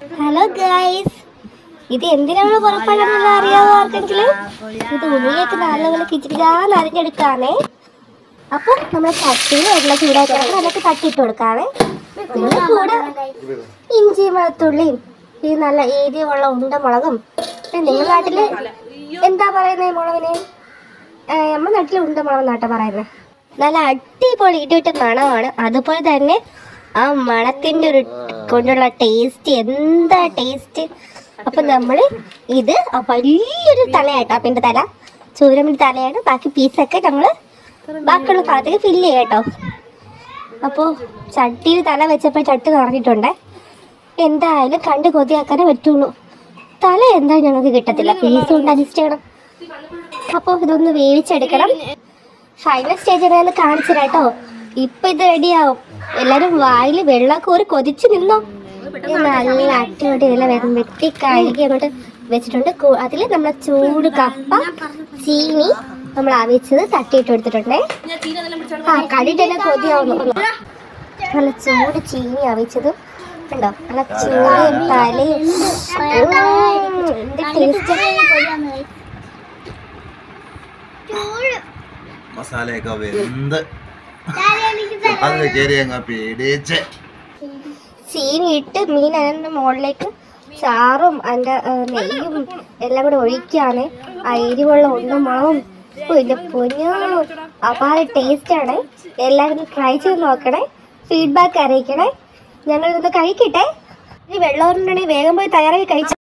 hello guys ഇത് എന്തിനാണ് പുറപ്പെടുന്നത് അറിയാവോ ആർക്കെങ്കിലും ഇത് ഉള്ളിലേക്ക് നല്ലപോലെ കിച്ചിരിക്കാന്ന് അരിഞ്ഞെടുക്കാനേ അപ്പൊ നമ്മൾ ചട്ടിയിൽ വെള്ളം ചൂടാക്കി അതിലേക്ക് തട്ടിയിട്ട് കൊടുക്കാവേ പിന്നെ കൂടെ ഇഞ്ചിയും വെളുത്തുള്ളിയും ഈ നല്ല ഏരിയുള്ള ഉണ്ടമുളകും പിന്നെ നിങ്ങളുടെ നാട്ടില് എന്താ പറയുന്നത് ഈ മുളകിന് ഏഹ് നമ്മുടെ നാട്ടിൽ ഉണ്ടമുളക് എന്നാട്ടോ പറയുന്നത് നല്ല അടിപൊളി ഇടിവിട്ട മണമാണ് അതുപോലെ തന്നെ ആ മണത്തിന്റെ ഒരു കൊണ്ടുള്ള ടേസ്റ്റ് എന്താ ടേസ്റ്റ് അപ്പൊ നമ്മൾ ഇത് ആ വലിയൊരു തലയാട്ടോ അപ്പിന്റെ തല ചൂരമിന്റെ തലയാണ് ബാക്കി പീസൊക്കെ നമ്മള് ബാക്കിയുള്ള ഭാഗത്തേക്ക് ഫില്ല് ചെയ്യാം കേട്ടോ അപ്പോൾ ചട്ടിയിൽ തല വെച്ചപ്പോൾ ചട്ടി നിറഞ്ഞിട്ടുണ്ട് എന്തായാലും കണ്ട് കൊതിയാക്കാനേ പറ്റുള്ളൂ തല എന്താ ഞങ്ങൾക്ക് കിട്ടത്തില്ല പീസ് കൊണ്ട് അഡ്ജസ്റ്റ് ചെയ്യണം അപ്പോൾ ഇതൊന്ന് വേവിച്ചെടുക്കണം ഫൈനൽ സ്റ്റേജ് എങ്ങനെയാന്ന് കാണിച്ചു കേട്ടോ ഇപ്പൊ ഇത് റെഡിയാവും എല്ലാരും വായിൽ വെള്ളമൊക്കെ ഒരു കൊതിച്ച് നിന്നോ ഇത് നല്ല അടിപൊളി ഇതെല്ലാം വെ- വെട്ടി കഴുകി അങ്ങോട്ട് വെച്ചിട്ടുണ്ട് കു- അതില് നമ്മളെ ചൂട് കപ്പ ചീനി നമ്മൾ അവിച്ചത് തട്ടിയിട്ട് എടുത്തിട്ടുണ്ടേ ആ കടിയിട്ട് തന്നെ കൊതിയാവുന്നു നല്ല ചൂട് ചീനി അവിച്ചത് ഉണ്ടോ നല്ല ചൂട് തലയും ഉം, എന്ത് ടേസ്റ്റ് മസാലയൊക്കെ വെന്ത് അത് കയറി അങ്ങ് പേടിച്ച് ചീനി ഇട്ട് മീൻ അതിൻ്റെ മുകളിലേക്ക് ചാറും അതിൻ്റെ ആ, നെയ്യും എല്ലാം കൂടെ ഒഴിക്കുകയാണ് ആ എരിവുള്ള ഉണ്ണമാവും പിന്നെ പൊന്നോ അപാര ടേസ്റ്റാണ് എല്ലാവരും ട്രൈ ചെയ്ത് നോക്കണേ ഫീഡ്ബാക്ക് അറിയിക്കണേ ഞങ്ങൾ ഇതൊന്ന് കഴിക്കട്ടെ ഈ വെള്ളം ഉണ്ടെങ്കിൽ വേഗം പോയി തയ്യാറാക്കി കഴിച്ചു